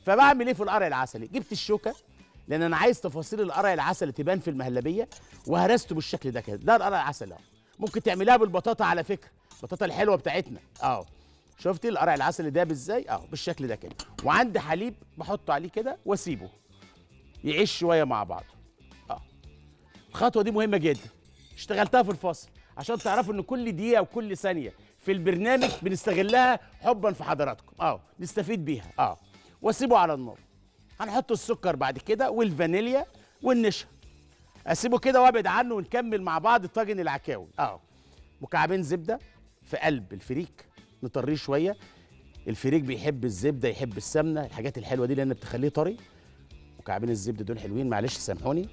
فبعمل ايه في القرع العسلي جبت الشوكه لان انا عايز تفاصيل القرع العسلي تبان في المهلبيه وهرسته بالشكل ده كده ده القرع العسلي اهو ممكن تعملها بالبطاطا على فكره البطاطا الحلوه بتاعتنا اهو شفتي القرع العسلي ده ازاي اهو بالشكل ده كده وعندي حليب بحطه عليه كده واسيبه يعيش شويه مع بعض اه الخطوه دي مهمه جدا اشتغلتها في الفاصل عشان تعرفوا ان كل دقيقه وكل ثانيه في البرنامج بنستغلها حبا في حضراتكم اه نستفيد بيها اه واسيبه على النار هنحط السكر بعد كده والفانيليا والنشا اسيبه كده وابعد عنه ونكمل مع بعض طاجن العكاوي اه مكعبين زبده في قلب الفريك نطريه شويه الفريك بيحب الزبده يحب السمنه الحاجات الحلوه دي لان بتخليه طري مكعبين الزبده دول حلوين معلش سامحوني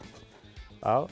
اه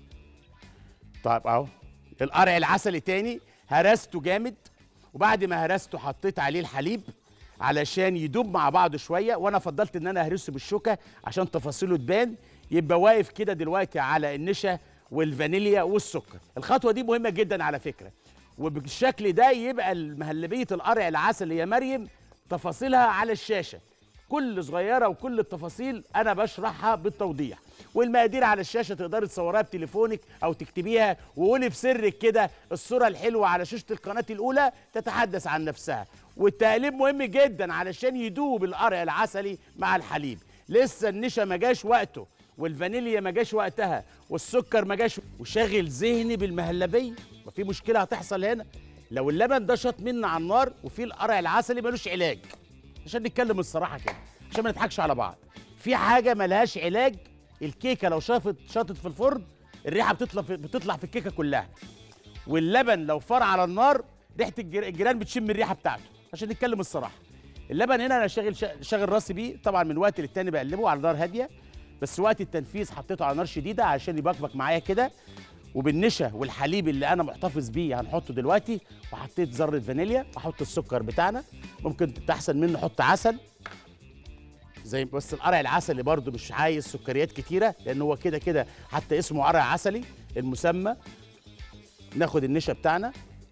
طيب اهو القرع العسلي تاني هرسته جامد وبعد ما هرسته حطيت عليه الحليب علشان يدوب مع بعضه شويه وانا فضلت ان انا اهرسه بالشوكه عشان تفاصيله تبان يبقى واقف كده دلوقتي على النشا والفانيليا والسكر الخطوه دي مهمه جدا على فكره وبالشكل ده يبقى مهلبيه القرع العسلي يا مريم تفاصيلها على الشاشه كل صغيره وكل التفاصيل انا بشرحها بالتوضيح والمقادير على الشاشه تقدري تصوريها بتليفونك او تكتبيها وقولي في سرك كده الصوره الحلوه على شاشه القناه الاولى تتحدث عن نفسها والتقليب مهم جدا علشان يدوب القرع العسلي مع الحليب لسه النشا ما جاش وقته والفانيليا ما جاش وقتها والسكر ما جاش وشاغل ذهني بالمهلبيه ما في مشكله هتحصل هنا لو اللبن ده شاط مني على النار وفي القرع العسلي ملوش علاج عشان نتكلم الصراحه كده عشان ما نضحكش على بعض في حاجه ملهاش علاج الكيكه لو شافت شاطت في الفرن الريحه بتطلع في بتطلع في الكيكه كلها واللبن لو فار على النار ريحه الجر- الجيران بتشم الريحه بتاعته عشان نتكلم الصراحه اللبن هنا انا شاغل شاغل راسي بيه طبعا من وقت للتاني بقلبه على نار هاديه بس وقت التنفيذ حطيته على نار شديده عشان يبقبق معايا كده وبالنشا والحليب اللي انا محتفظ بيه هنحطه دلوقتي وحطيت ذره فانيليا واحط السكر بتاعنا ممكن تحسن منه احط عسل زي بس القرع العسلي برضو مش عايز سكريات كتيره لان هو كده كده حتى اسمه قرع عسلي المسمى ناخد النشا بتاعنا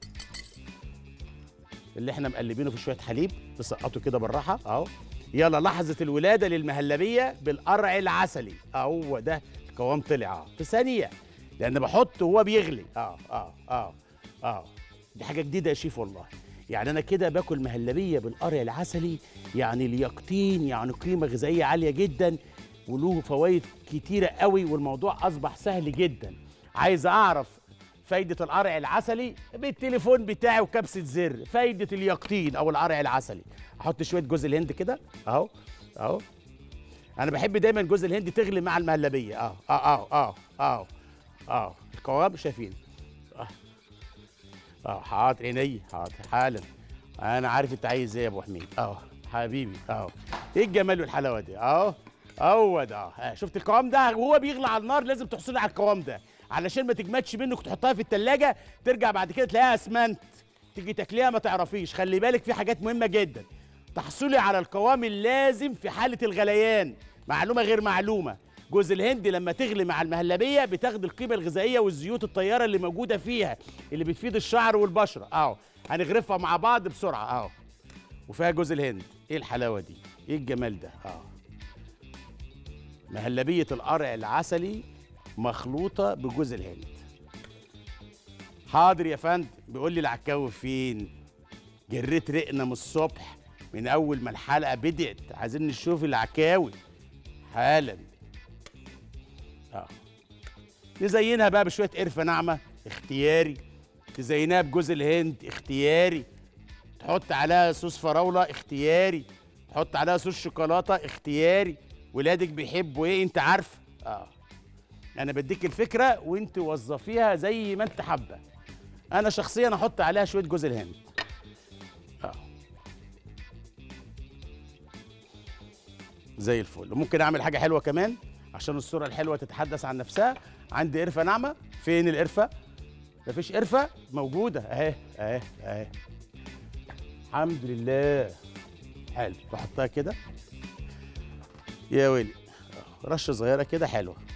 اللي احنا مقلبينه في شويه حليب نسقطه كده بالراحه اهو يلا لحظه الولاده للمهلبيه بالقرع العسلي اهو ده القوام طلع اه في ثانيه لان بحطه وهو بيغلي اه اه اه اه دي حاجه جديده يا شيف والله يعني انا كده باكل مهلبيه بالقرع العسلي يعني اليقطين يعني قيمه غذائيه عاليه جدا وله فوائد كتيره قوي والموضوع اصبح سهل جدا عايز اعرف فايدة القرع العسلي بالتليفون بتاعي وكبسة زر فايدة اليقطين أو القرع العسلي أحط شوية جوز الهند كده أهو أهو أنا بحب دايما جوز الهند تغلي مع المهلبية أه أه أه أه أه أه القوام شايفين أه أه حاضر عيني حاضر حالا أنا عارف أنت عايز إيه يا أبو حميد أه حبيبي أه إيه الجمال والحلاوة دي أه هو ده آه، شفت القوام ده وهو بيغلى على النار لازم تحصلي على القوام ده علشان ما تجمدش منك تحطها في التلاجة ترجع بعد كده تلاقيها اسمنت تيجي تاكليها ما تعرفيش خلي بالك في حاجات مهمة جدا تحصلي على القوام اللازم في حالة الغليان معلومة غير معلومة جوز الهند لما تغلي مع المهلبية بتاخد القيمة الغذائية والزيوت الطيارة اللي موجودة فيها اللي بتفيد الشعر والبشرة اهو هنغرفها مع بعض بسرعة اهو وفيها جوز الهند ايه الحلاوة دي ايه الجمال ده اه مهلبية القرع العسلي مخلوطة بجوز الهند حاضر يا فندم بيقول لي العكاوي فين جريت رقنا من الصبح من اول ما الحلقة بدأت عايزين نشوف العكاوي حالا اه نزينها بقى بشوية قرفة ناعمة اختياري تزينها بجوز الهند اختياري تحط عليها صوص فراولة اختياري تحط عليها صوص شوكولاتة اختياري ولادك بيحبوا ايه انت عارفه اه انا بديك الفكره وانت وظفيها زي ما انت حابه انا شخصيا احط عليها شويه جوز الهند اه زي الفل وممكن اعمل حاجه حلوه كمان عشان الصوره الحلوه تتحدث عن نفسها عندي قرفه ناعمه فين القرفه مفيش قرفه موجوده اهي اهي اهي الحمد لله حلو بحطها كده يا ويلي رشه صغيره كده حلوه